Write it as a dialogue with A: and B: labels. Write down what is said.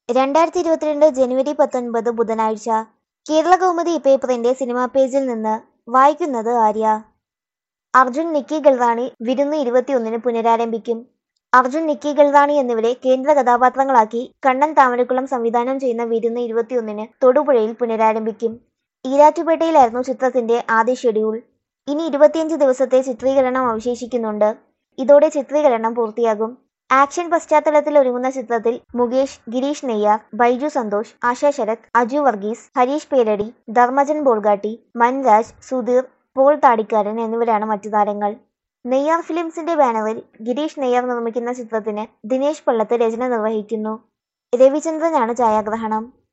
A: രണ്ടായിരത്തി ഇരുപത്തിരണ്ട് ജനുവരി പത്തൊൻപത് ബുധനാഴ്ച കേരള കൗമുദി പേപ്പറിന്റെ സിനിമാ പേജിൽ നിന്ന് വായിക്കുന്നത് ആര്യ അർജുൻ നിക്കി ഗൽറാണി വിരുന്ന് ഇരുപത്തിയൊന്നിന് പുനരാരംഭിക്കും അർജുൻ നിക്കി ഗൽറാണി എന്നിവരെ കേന്ദ്ര കഥാപാത്രങ്ങളാക്കി കണ്ണൻ താമരക്കുളം സംവിധാനം ചെയ്യുന്ന വിരുന്ന് ഇരുപത്തിയൊന്നിന് തൊടുപുഴയിൽ പുനരാരംഭിക്കും ഈരാറ്റുപേട്ടയിലായിരുന്നു ചിത്രത്തിന്റെ ആദ്യ ഷെഡ്യൂൾ ഇനി ഇരുപത്തിയഞ്ച് ദിവസത്തെ ചിത്രീകരണം അവശേഷിക്കുന്നുണ്ട് ഇതോടെ ചിത്രീകരണം പൂർത്തിയാകും ആക്ഷൻ പശ്ചാത്തലത്തിൽ ഒരുങ്ങുന്ന ചിത്രത്തിൽ മുകേഷ് ഗിരീഷ് നെയ്യാർ ബൈജു സന്തോഷ് ആശ ശരത് അജു വർഗീസ് ഹരീഷ് പേരടി ധർമ്മജൻ ബോൾഗാട്ടി മൻരാജ് സുധീർ പോൾ താടിക്കാരൻ എന്നിവരാണ് മറ്റു താരങ്ങൾ നെയ്യാർ ഫിലിംസിന്റെ ബാനറിൽ ഗിരീഷ് നെയ്യാർ നിർമ്മിക്കുന്ന ചിത്രത്തിന് ദിനേശ് പള്ളത്ത് രചന നിർവഹിക്കുന്നു രവിചന്ദ്രനാണ് ഛായാഗ്രഹണം